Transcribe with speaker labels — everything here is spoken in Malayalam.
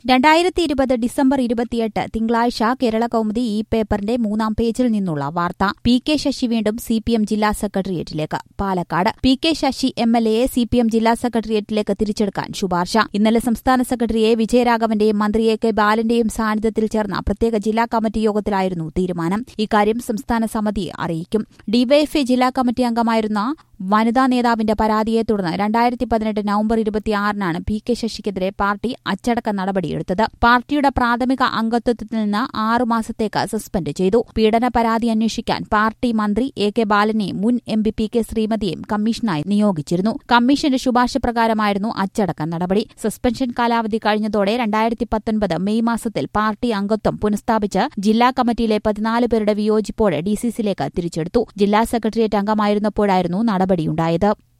Speaker 1: രണ്ടായിരത്തി ഇരുപത് ഡിസംബർ ഇരുപത്തിയെട്ട് തിങ്കളാഴ്ച കേരള കൗമുദി ഈ പേപ്പറിന്റെ മൂന്നാം പേജിൽ നിന്നുള്ള വാർത്ത പി കെ ശശി വീണ്ടും സി പി എം ജില്ലാ സെക്രട്ടേറിയറ്റിലേക്ക് Palakkad P K Sasi M L എയെ സി പി എം ജില്ലാ സെക്രട്ടേറിയറ്റിലേക്ക് തിരിച്ചെടുക്കാൻ ശുപാർശ ഇന്നലെ സംസ്ഥാന സെക്രട്ടറി എ വിജയരാഘവന്റെയും മന്ത്രി എ കെ ബാലന്റെയും സാന്നിധ്യത്തിൽ ചേർന്ന പ്രത്യേക ജില്ലാ കമ്മിറ്റി യോഗത്തിലായിരുന്നു തീരുമാനം ഇക്കാര്യം സംസ്ഥാന സമിതിയെ അറിയിക്കും ഡിവൈഎഫ്ഐ ജില്ലാ കമ്മിറ്റി അംഗമായിരുന്ന വനിതാ നേതാവിന്റെ പരാതിയെ തുടർന്ന് രണ്ടായിരത്തി പതിനെട്ട് നവംബർ ഇരുപത്തിയാറിനാണ് പി കെ ശശിക്കെതിരെ പാർട്ടി അച്ചടക്ക നടപടിയെടുത്തത് പാർട്ടിയുടെ പ്രാഥമിക അംഗത്വത്തിൽ നിന്ന് ആറുമാസത്തേക്ക് സസ്പെൻഡ് ചെയ്തു പീഡന പരാതി അന്വേഷിക്കാൻ പാർട്ടി മന്ത്രി എ കെ ബാലനെയും മുൻ എം പി പി കെ ശ്രീമതിയെയും കമ്മീഷനായി നിയോഗിച്ചിരുന്നു കമ്മീഷന്റെ ശുപാർശ പ്രകാരമായിരുന്നു അച്ചടക്ക നടപടി സസ്പെൻഷൻ കാലാവധി കഴിഞ്ഞതോടെ രണ്ടായിരത്തി പത്തൊൻപത് മെയ് മാസത്തിൽ പാർട്ടി അംഗത്വം പുനഃസ്ഥാപിച്ച് ജില്ലാ കമ്മിറ്റിയിലെ പതിനാല് പേരുടെ വിയോജിപ്പോടെ ഡിസിസിയിലേക്ക് തിരിച്ചെടുത്തു ജില്ലാ സെക്രട്ടേറിയറ്റ് അംഗമായിരുന്നപ്പോഴായിരുന്നു നടപടിയുണ്ടായത്